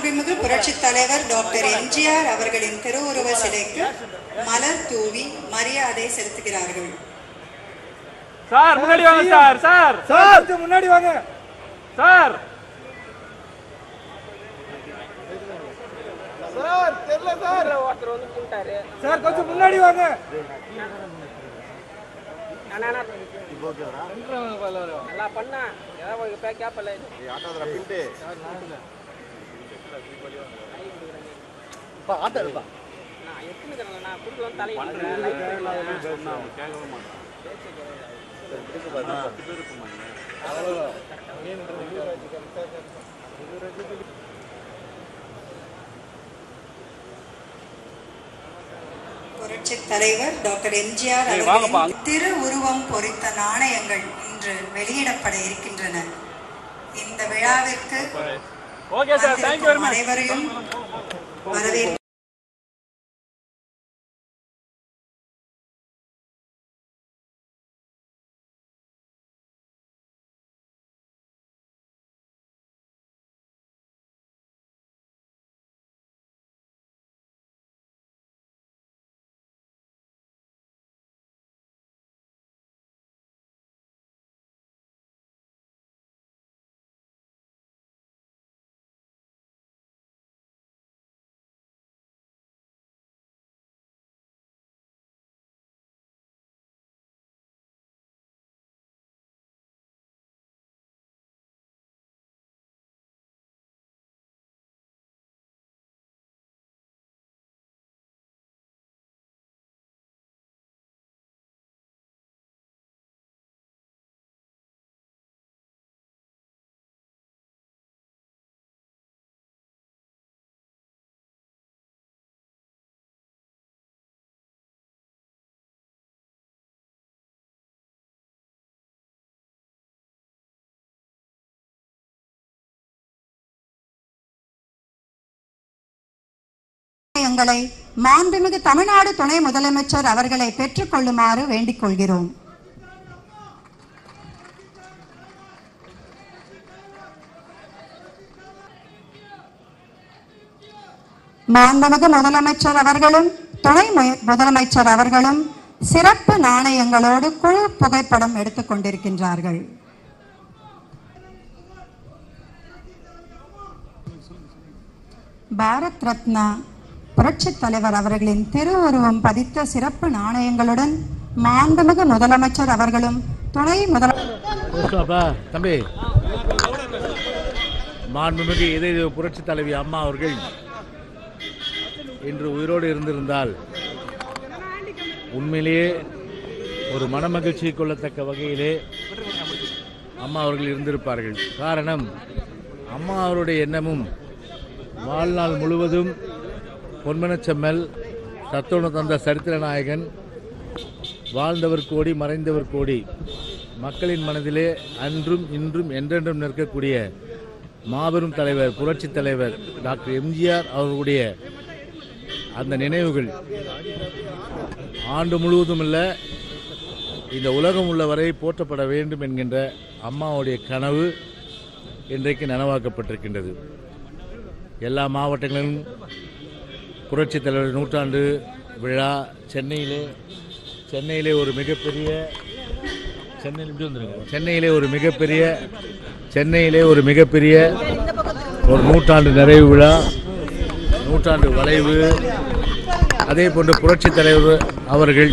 மாண்புமிகு புரட்சித் தலைவர் டாக்டர் எம்ஜிஆர் அவர்களின் திருவுருவ சிலைக்கு மலர் தூவி மரியாதை செலுத்துகிறார்கள் சார் முன்னாடி வாங்க சார் சார் சார் கொஞ்சம் முன்னாடி வாங்க சார் சார் தெரியல சார் ஒருத்தர் வந்து கூப்பிட்டாரு சார் கொஞ்சம் முன்னாடி வாங்க அண்ணா, அண்ணா. நல்லா பண்ணா ஏதாவது ஒரு பே கேப்பல நான் எத்தனை நான் குடுக்கலாம் தலை புரட்சித் தலைவர் டாக்டர் எம்ஜிஆர் ஏய், வாங்கப்பா. அவர்களின் திரு உருவம் பொறித்த நாணயங்கள் இன்று வெளியிடப்பட இருக்கின்றன இந்த விழாவிற்கு ஓகே சார் தேங்க்யூ வெரி வந்திருக்கும் மச் அனைவரையும் வரவேற்கிறேன் எங்களை மாண்புமிகு தமிழ்நாடு துணை முதலமைச்சர் அவர்களை பெற்றுக்கொள்ளுமாறு வேண்டிக் கொள்கிறோம் மாண்புமிகு முதலமைச்சர் அவர்களும் துணை மு- முதலமைச்சர் அவர்களும் சிறப்பு நாணயங்களோடு குழு புகைப்படம் எடுத்துக் கொண்டிருக்கின்றார்கள் பாரத் ரத்னா புரட்சித் தலைவர் அவர்களின் திருவுருவம் பதித்த சிறப்பு நாணயங்களுடன் மாண்புமிகு முதலமைச்சர் அவர்களும் துணை முதலமைச்சர் அப்பா தம்பி மாண்புமிகு இதய புரட்சி தலைவி அம்மா அவர்கள் இன்று உயிரோடு இருந்திருந்தால் உண்மையிலேயே ஒரு மனமகிழ்ச்சி கொள்ளத்தக்க வகையிலே அம்மா அவர்கள் இருந்திருப்பார்கள் காரணம் அம்மா அவருடைய எண்ணமும் வாழ்நாள் முழுவதும் பொன்மனச்செம்மல் தத்துவன தந்த சரித்திர நாயகன் வாழ்ந்தவர் கோடி மறைந்தவர் கோடி மக்களின் மனதிலே அன்றும் இன்றும் என்றென்றும் நிற்கக்கூடிய மாபெரும் தலைவர் புரட்சி தலைவர் டாக்டர் எம்ஜிஆர் அவர்களுடைய அந்த நினைவுகள் ஆண்டு முழுவதும் இல்ல இந்த உலகம் உள்ளவரை போற்றப்பட வேண்டும் என்கின்ற அம்மாவுடைய கனவு இன்றைக்கு நனவாக்கப்பட்டிருக்கின்றது எல்லா மாவட்டங்களிலும் புரட்சி தலைவர் நூற்றாண்டு விழா சென்னையிலே சென்னையிலே ஒரு மிகப்பெரிய சென்னையில் இப்படி வந்துருங்க. சென்னையிலே ஒரு மிகப்பெரிய சென்னையிலே ஒரு மிகப்பெரிய ஒரு நூற்றாண்டு நிறைவு விழா நூற்றாண்டு வளைவு அதே போன்று புரட்சி தலைவர் அவர்கள்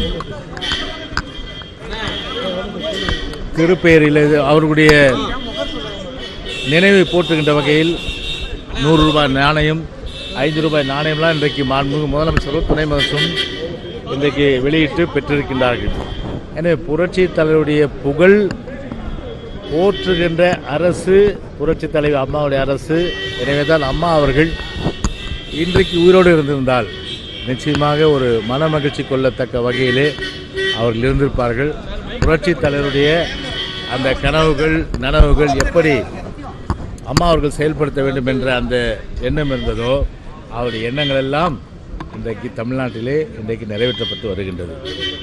திருப்பெயரில் அவர்களுடைய நினைவை போற்றுகின்ற வகையில் நூறு ரூபாய் நாணயம் ஐந்து ரூபாய் நாணயம்லாம் இன்றைக்கு மாண்புமிகு முதலமைச்சரும் துணை முதலமைச்சரும் இன்றைக்கு வெளியிட்டு பெற்றிருக்கின்றார்கள் எனவே புரட்சி தலைவருடைய புகழ் போற்றுகின்ற அரசு புரட்சி தலைவர் அம்மாவுடைய அரசு எனவே தான் அம்மா அவர்கள் இன்றைக்கு உயிரோடு இருந்திருந்தால் நிச்சயமாக ஒரு மன மகிழ்ச்சி கொள்ளத்தக்க வகையிலே அவர்கள் இருந்திருப்பார்கள் புரட்சி தலைவருடைய அந்த கனவுகள் நனவுகள் எப்படி அம்மா அவர்கள் செயல்படுத்த வேண்டும் என்ற அந்த எண்ணம் இருந்ததோ அவருடைய எண்ணங்கள் எல்லாம் இன்றைக்கு தமிழ்நாட்டிலே இன்றைக்கு நிறைவேற்றப்பட்டு வருகின்றது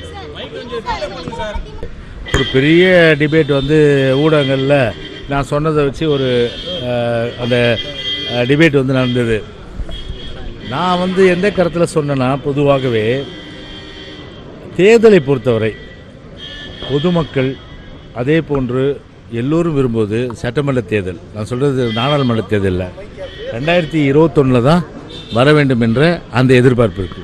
ஒரு பெரிய டிபேட் வந்து ஊடகங்களில் நான் சொன்னதை வச்சு ஒரு அஹ், அந்த டிபேட் வந்து நடந்தது நான் வந்து எந்த கருத்தில் சொன்னேன்னா பொதுவாகவே தேர்தலை பொறுத்தவரை பொதுமக்கள் அதே போன்று எல்லோரும் விரும்புவது சட்டமன்ற தேர்தல் நான் சொல்கிறது நாடாளுமன்ற தேர்தலில் ரெண்டாயிரத்தி இருபத்தொன்னில் தான் வர வேண்டும் என்ற அந்த எதிர்பார்ப்பு இருக்குது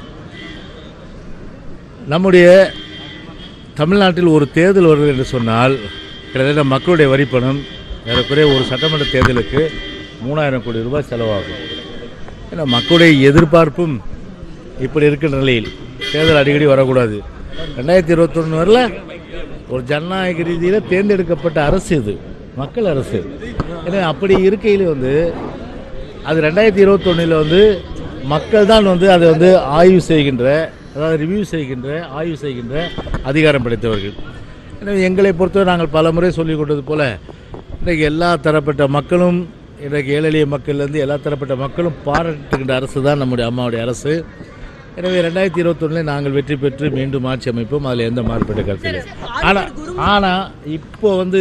நம்முடைய தமிழ்நாட்டில் ஒரு தேர்தல் வருது என்று சொன்னால் கிட்டத்தட்ட மக்களுடைய வரிப்பணம் ஏறக்குறைய ஒரு சட்டமன்ற தேர்தலுக்கு மூணாயிரம் கோடி ரூபாய் செலவாகும் ஏன்னா மக்களுடைய எதிர்பார்ப்பும் இப்படி இருக்கிற நிலையில் தேர்தல் அடிக்கடி வரக்கூடாது ரெண்டாயிரத்தி இருபத்தொன்று வரல ஒரு ஜனநாயக ரீதியில் தேர்ந்தெடுக்கப்பட்ட அரசு இது மக்கள் அரசு எனவே அப்படி இருக்கையில் வந்து அது ரெண்டாயிரத்தி இருபத்தொன்னில் வந்து மக்கள் தான் வந்து அதை வந்து ஆய்வு செய்கின்ற அதாவது ரிவ்யூ செய்கின்ற ஆய்வு செய்கின்ற அதிகாரம் படைத்தவர்கள் எனவே எங்களை பொறுத்தவரை நாங்கள் பல முறை சொல்லிக் கொண்டது போல இன்றைக்கு எல்லா தரப்பட்ட மக்களும் இன்றைக்கு ஏழை எளிய மக்கள்லேருந்து எல்லா தரப்பட்ட மக்களும் பாராட்டுகின்ற அரசு தான் நம்முடைய அம்மாவுடைய அரசு எனவே ரெண்டாயிரத்தி இருபத்தொன்னில் நாங்கள் வெற்றி பெற்று மீண்டும் ஆட்சி அமைப்போம் அதில் எந்த மாறுபட்ட கருத்து இல்லை ஆனால் ஆனால் இப்போ வந்து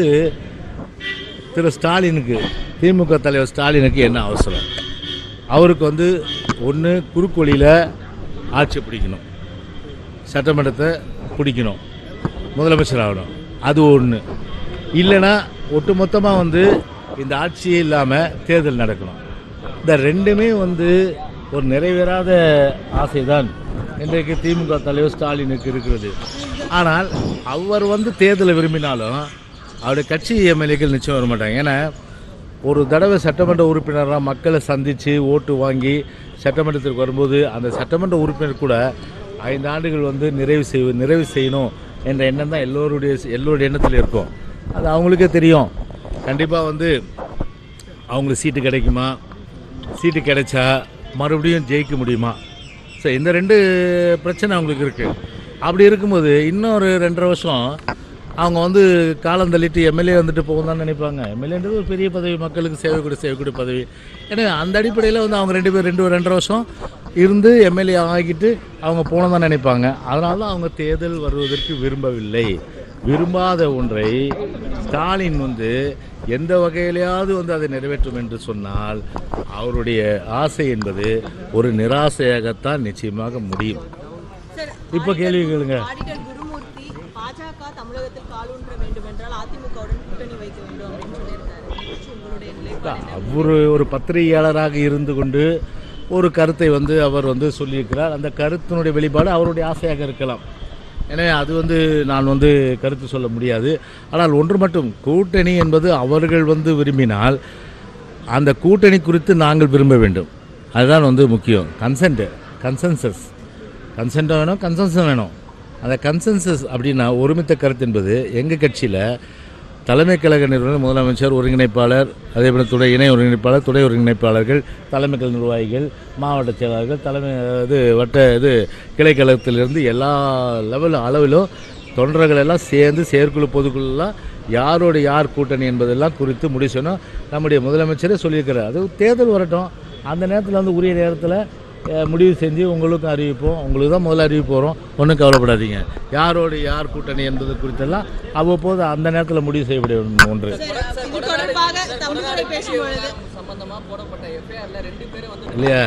திரு ஸ்டாலினுக்கு திமுக தலைவர் ஸ்டாலினுக்கு என்ன அவசரம் அவருக்கு வந்து ஒன்று குறுக்கோளியில் ஆட்சி பிடிக்கணும் சட்டமன்றத்தை பிடிக்கணும் முதலமைச்சர் ஆகணும் அது ஒன்று இல்லைன்னா ஒட்டுமொத்தமாக வந்து இந்த ஆட்சியே இல்லாமல் தேர்தல் நடக்கணும் இந்த ரெண்டுமே வந்து ஒரு நிறைவேறாத ஆசைதான் இன்றைக்கு திமுக தலைவர் ஸ்டாலினுக்கு இருக்கிறது ஆனால் அவர் வந்து தேர்தலை விரும்பினாலும் அவருடைய கட்சி எம்எல்ஏக்கள் நிச்சயம் வர மாட்டாங்க ஏன்னா ஒரு தடவை சட்டமன்ற உறுப்பினராக மக்களை சந்தித்து ஓட்டு வாங்கி சட்டமன்றத்திற்கு வரும்போது அந்த சட்டமன்ற உறுப்பினர் கூட ஐந்து ஆண்டுகள் வந்து நிறைவு செய் நிறைவு செய்யணும் என்ற எண்ணம் தான் எல்லோருடைய எல்லோருடைய எண்ணத்தில் இருக்கும் அது அவங்களுக்கே தெரியும் கண்டிப்பாக வந்து அவங்களுக்கு சீட்டு கிடைக்குமா சீட்டு கிடைச்சா மறுபடியும் ஜெயிக்க முடியுமா ஸோ இந்த ரெண்டு பிரச்சனை அவங்களுக்கு இருக்குது அப்படி இருக்கும்போது இன்னொரு ரெண்டரை வருஷம் அவங்க வந்து காலம் தள்ளிட்டு எம்எல்ஏ வந்துட்டு போகும் தான் நினைப்பாங்க எம்எல்ஏன்றது ஒரு பெரிய பதவி மக்களுக்கு சேவைக்கூடிய சேவைக்கூடிய பதவி ஏன்னா அந்த அடிப்படையில் வந்து அவங்க ரெண்டு பேர் ரெண்டு ரெண்டரை வருஷம் இருந்து எம்எல்ஏ ஆகிட்டு அவங்க போனோம் தான் நினைப்பாங்க அதனால தான் அவங்க தேர்தல் வருவதற்கு விரும்பவில்லை விரும்பாத ஒன்றை ஸ்டாலின் வந்து எந்த வகையிலையாவது வந்து அதை நிறைவேற்றும் என்று சொன்னால் அவருடைய ஆசை என்பது ஒரு நிராசையாகத்தான் நிச்சயமாக முடியும் சார், இப்போ கேள்வி கேளுங்க ஆடிட்டர் குருமூர்த்தி பாஜக தமிழகத்தில் காலூன்ற வேண்டும் என்றால் அதிமுகவுடன் கூட்டணி வைக்க வேண்டும் அப்படின்னு சொல்லியிருக்காரு இதை பற்றி உங்களுடைய நிலைப்பாடு என்ன? அவர் ஒரு பத்திரிகையாளராக இருந்து கொண்டு ஒரு கருத்தை வந்து அவர் வந்து சொல்லியிருக்கிறார் அந்த கருத்தினுடைய வெளிப்பாடு அவருடைய ஆசையாக இருக்கலாம் எனவே அது வந்து நான் வந்து கருத்து சொல்ல முடியாது ஆனால் ஒன்று மட்டும் கூட்டணி என்பது அவர்கள் வந்து விரும்பினால் அந்த கூட்டணி குறித்து நாங்கள் விரும்ப வேண்டும் அதுதான் வந்து முக்கியம் கன்சென்ட் கன்சென்சஸ் கன்சென்ட்டும் வேணும் கன்சென்ஸும் வேணும் அந்த கன்சென்சஸ் அப்படின்னா ஒருமித்த கருத்து என்பது எங்கள் கட்சியில் தலைமை கழக நிறுவனர் முதலமைச்சர் ஒருங்கிணைப்பாளர் அதேபோல் துணை இணை ஒருங்கிணைப்பாளர் துணை ஒருங்கிணைப்பாளர்கள் தலைமை கழக நிர்வாகிகள் மாவட்ட செயலாளர்கள் தலைமை இது வட்ட இது கிளை கழகத்திலிருந்து எல்லா லெவல் அளவிலும் தொண்டர்கள் எல்லாம் சேர்ந்து செயற்குழு பொதுக்குழுலாம் யாரோட யார் கூட்டணி என்பதெல்லாம் குறித்து முடிவு செய்யணும் நம்முடைய முதலமைச்சரே சொல்லியிருக்கிறார் அது தேர்தல் வரட்டும் அந்த நேரத்தில் வந்து உரிய நேரத்தில் அஹ், முடிவு செஞ்சு உங்களுக்கும் அறிவிப்போம் உங்களுக்கு தான் முதல்ல அறிவிப்பு வரும் ஒன்றும் கவலைப்படாதீங்க யாரோடு யார் கூட்டணி என்பது குறித்தெல்லாம் அவ்வப்போது அந்த நேரத்தில் முடிவு செய்யப்பட வேண்டும் ஒன்று சார், இது தொடர்பாக தம்பிதுரை பேசும்பொழுது சம்பந்தமா போடப்பட்ட எஃப்ஐஆர்ல ரெண்டு பேரும் வந்து இல்லையா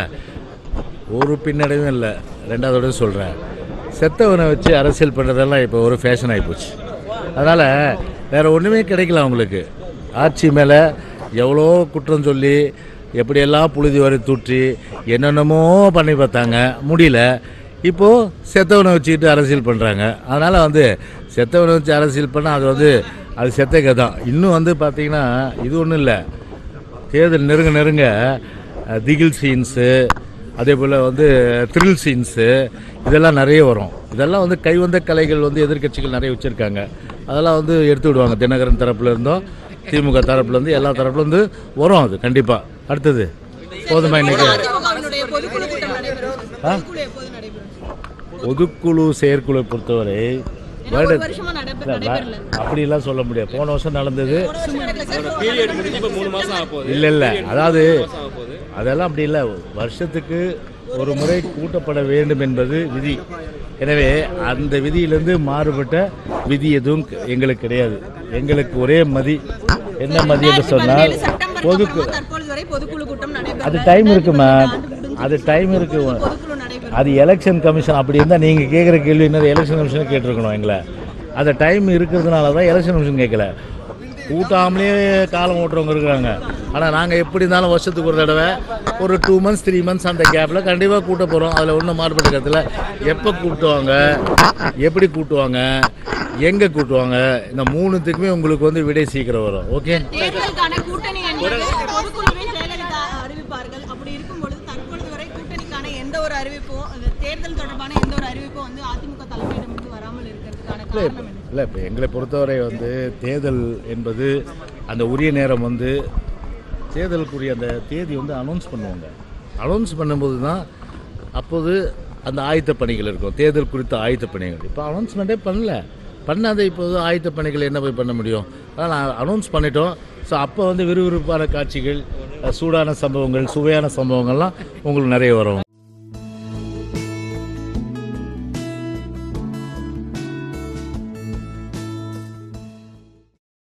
ஒரு பின்னடைவும் இல்லை ரெண்டாவதோட சொல்கிறேன் செத்தவனை வச்சு அரசியல் பண்ணுறதெல்லாம் இப்போ ஒரு ஃபேஷன் ஆகிப்போச்சு அதனால் வேறு ஒன்றுமே கிடைக்கல அவங்களுக்கு ஆட்சி மேலே எவ்வளோ குற்றம் சொல்லி எப்படியெல்லாம் புழுதி வரை தூற்றி என்னென்னமோ பண்ணி பார்த்தாங்க முடியல இப்போது செத்தவனை வச்சுக்கிட்டு அரசியல் பண்ணுறாங்க அதனால் வந்து செத்தவனை வச்சு அரசியல் பண்ணால் அது வந்து அது செத்த கதை தான் இன்னும் வந்து பார்த்திங்கன்னா இது ஒன்றும் இல்லை தேர்தல் நெருங்க நெருங்க அஹ், திகில் சீன்ஸு அதே போல் வந்து த்ரில் சீன்ஸு இதெல்லாம் நிறைய வரும் இதெல்லாம் வந்து கைவந்த கலைகள் வந்து எதிர்க்கட்சிகள் நிறைய வச்சுருக்காங்க அதெல்லாம் வந்து எடுத்து விடுவாங்க தினகரன் தரப்புல இருந்தோம் திமுக தரப்புல இருந்து எல்லா தரப்புல இருந்து வரும் அது கண்டிப்பாக அடுத்தது போதுமா இன்னைக்கு அதிமுகவினுடைய பொதுக்குழு கூட்டம் நடைபெறும் பொதுக்குழு எப்போது நடைபெறும் பொதுக்குழு செயற்குழு பொறுத்தவரை ஏன்னா ஒரு வருஷமா நடைபெற நடைபெறல அப்படிலாம் சொல்ல முடியாது போன வருஷம் நடந்தது பீரியட் முடிஞ்சு இப்போ மூணு மாசம் ஆக போகுது இல்லை இல்லை அதாவது ஆக போகுது அதெல்லாம் அப்படி இல்லை வருஷத்துக்கு ஒரு முறை கூட்டப்பட வேண்டும் என்பது விதி எனவே அந்த விதியிலிருந்து மாறுபட்ட விதி எதுவும் க- எங்களுக்கு கிடையாது எங்களுக்கு ஒரே மதி என்ன மதி என்று சொன்னால் செப்டம்பர் பொதுக்கு தற்பொழுது வரை பொதுக்குழு கூட்டம் நடைபெற அது டைம் இருக்குமா அது டைம் இருக்கு பொதுக்குழு நடைபெறும் அது எலெக்ஷன் கமிஷன் அப்படி இருந்தால் நீங்கள் கேட்குற கேள்வி என்னது எலெக்ஷன் கமிஷனை கேட்டிருக்கணும் எங்களை அந்த டைம் இருக்கிறதுனால தான் எலெக்ஷன் கமிஷன் கேட்கல கூட்டாமலே காலம் ஓட்டுறவங்க இருக்கிறாங்க ஆனால் நாங்கள் எப்படி இருந்தாலும் வருஷத்துக்கு ஒரு தடவை ஒரு டூ மந்த்ஸ் த்ரீ மந்த்ஸ் அந்த கேப்பில் கண்டிப்பாக கூட்ட போகிறோம் அதில் ஒன்றும் மாறுபட்ட கருத்தில் எப்போ கூட்டுவாங்க எப்படி கூட்டுவாங்க எங்கே கூட்டுவாங்க இந்த மூணுத்துக்குமே உங்களுக்கு வந்து விடை சீக்கிரம் வரும் ஓகே தேர்தலுக்கான கூட்டணி என்பது பொதுக்குழுவே ஜெயலலிதா அறிவிப்பார்கள் அப்படி இருக்கும் பொழுது தற்பொழுது வரை கூட்டணிக்கான எந்த ஒரு அறிவிப்பும் அந்த தேர்தல் தொடர்பான எந்த ஒரு அறிவிப்பும் வந்து அதிமுக தலைமையிடமிருந்து வராமல் இருக்கிறதுக்கான இல்லை காரணம் என்ன இல்லை இப்போ எங்களை பொறுத்தவரை வந்து தேர்தல் என்பது அந்த உரிய நேரம் வந்து தேர்தலுக்குரிய அந்த தேதி வந்து அனௌன்ஸ் பண்ணுவாங்க அனௌன்ஸ் பண்ணும்போது தான் அப்போது அந்த ஆயத்த பணிகள் இருக்கும் தேர்தல் குறித்த ஆயத்த பணிகள் இப்போ அனௌன்ஸ்மெண்ட்டே பண்ணல பண்ணாத இப்போது ஆயத்த பணிகள் என்ன போய் பண்ண முடியும் அதனால் அனௌன்ஸ் பண்ணிட்டோம் ஸோ அப்போ வந்து விறுவிறுப்பான காட்சிகள் சூடான சம்பவங்கள் சுவையான சம்பவங்கள்லாம் உங்களுக்கு நிறைய வரும்